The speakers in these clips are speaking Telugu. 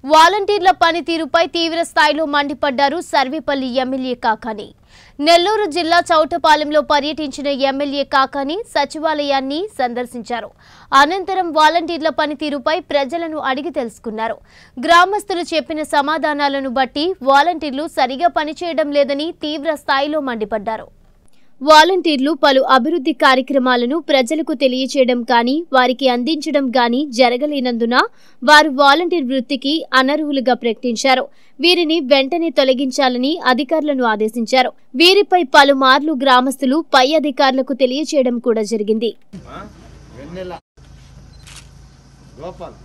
వాలంటీర్ల పనితీరుపై తీవ్ర స్థాయిలో మండిపడ్డారు సర్వేపల్లి ఎమ్మెల్యే కాకాని నెల్లూరు జిల్లా చౌటపాలెంలో పర్యటించిన ఎమ్మెల్యే కాకాని సచివాలయాన్ని సందర్శించారు అనంతరం వాలంటీర్ల పనితీరుపై ప్రజలను అడిగి తెలుసుకున్నారు గ్రామస్తులు చెప్పిన సమాధానాలను బట్టి వాలంటీర్లు సరిగా పనిచేయడం లేదని తీవ్ర స్థాయిలో మండిపడ్డారు వాలంటీర్లు పలు అభివృద్ధి కార్యక్రమాలను ప్రజలకు తెలియచేయడం కానీ వారికి అందించడం కానీ జరగలేనందున వారు వాలంటీర్ వృత్తికి అనర్హులుగా ప్రకటించారు వీరిని వెంటనే తొలగించాలని అధికారులను ఆదేశించారు వీరిపై పలుమార్లు గ్రామస్తులు పై అధికారులకు తెలియచేయడం కూడా జరిగింది వెన్నెల గోపాల్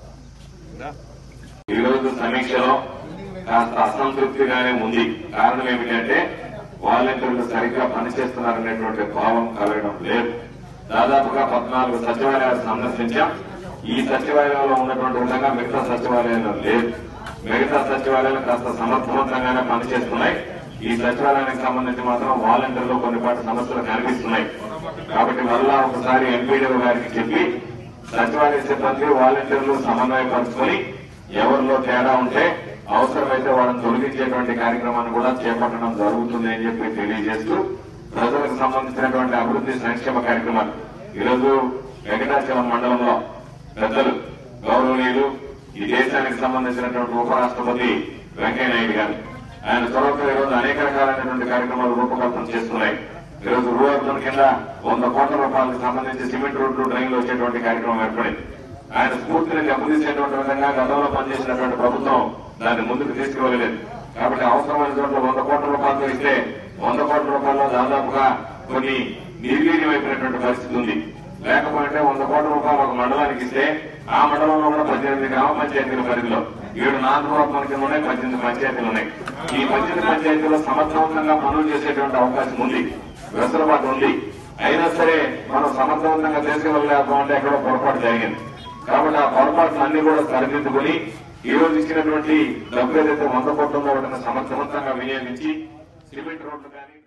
ఈ రోజు సమీక్షలో కాస్త అసంతృప్తిగానే ఉంది కారణం ఏమిటంటే వాలంటీర్లు సరిగ్గా పనిచేస్తున్నారనేటువంటి భావం కలగడం లేదు దాదాపుగా పద్నాలుగు సచివాలయాలు సందర్శించాం ఈ సచివాలయంలో ఉన్నటువంటి విధంగా మిగతా సచివాలయంలో లేదు మిగతా సచివాలయాలు కాస్త సమర్థవంతంగానే పనిచేస్తున్నాయి ఈ సచివాలయానికి సంబంధించి మాత్రం వాలంటీర్లు కొన్ని పాటి సమస్యలు కనిపిస్తున్నాయి కాబట్టి మళ్ళా ఒకసారి ఎంపీడీఓ గారికి చెప్పి సచివాలయ సిబ్బంది వాలంటీర్లు సమన్వయపరుచుకొని ఎవరిలో తేడా ఉంటే అవసరమైతే వాళ్ళని తొలగించేటువంటి కార్యక్రమాన్ని కూడా చేపట్టడం జరుగుతుంది అని చెప్పి తెలియజేస్తూ ప్రజలకు సంబంధించినటువంటి అభివృద్ధి సంక్షేమ కార్యక్రమాలు ఈరోజు వెంకటాచలం మండలంలో పెద్దలు గౌరవనీయులు ఈ దేశానికి సంబంధించినటువంటి ఉపరాష్ట్రపతి వెంకయ్య నాయుడు గారు ఆయన చొరవతో ఈరోజు అనేక రకాలైనటువంటి కార్యక్రమాలు రూపకల్పన చేస్తున్నాయి ఈరోజు రూరల్ కింద వంద కోట్ల రూపాయలకు సంబంధించి సిమెంట్ రోడ్లు డ్రైన్లు వచ్చేటువంటి కార్యక్రమం ఏర్పడింది ఆయన స్ఫూర్తిని దెబ్బతీసేటువంటి విధంగా గతంలో పనిచేసినటువంటి ప్రభుత్వం దాన్ని ముందుకు తీసుకువెళ్ళలేదు కాబట్టి అవసరమైన చోట్ల వంద కోట్ల రూపాయలతో ఇస్తే వంద కోట్ల రూపాయల్లో దాదాపుగా కొన్ని నిర్వీర్యమైపోయినటువంటి పరిస్థితి ఉంది లేకపోతే వంద కోట్ల రూపాయలు ఒక మండలానికి ఇస్తే ఆ మండలంలో కూడా పద్దెనిమిది గ్రామ పంచాయతీల పరిధిలో ఏడు నాలుగు రూపాయల కింద ఉన్నాయి పద్దెనిమిది పంచాయతీలు ఉన్నాయి ఈ పద్దెనిమిది పంచాయతీలో సమర్థవంతంగా పనులు చేసేటువంటి అవకాశం ఉంది వెసులుబాటు ఉంది అయినా సరే మనం సమర్థవంతంగా తీసుకువెళ్ళలేకపోతే ఎక్కడో పొరపాటు జరిగింది కాబట్టి ఆ పొరపాట్లు అన్ని కూడా సరిదిద్దుకుని ఈ రోజు ఇచ్చినటువంటి డబ్బు ఏదైతే వంద కోట్ల ఉందో వాటిని సమర్థవంతంగా వినియోగించి సిమెంట్ రోడ్లు కానీ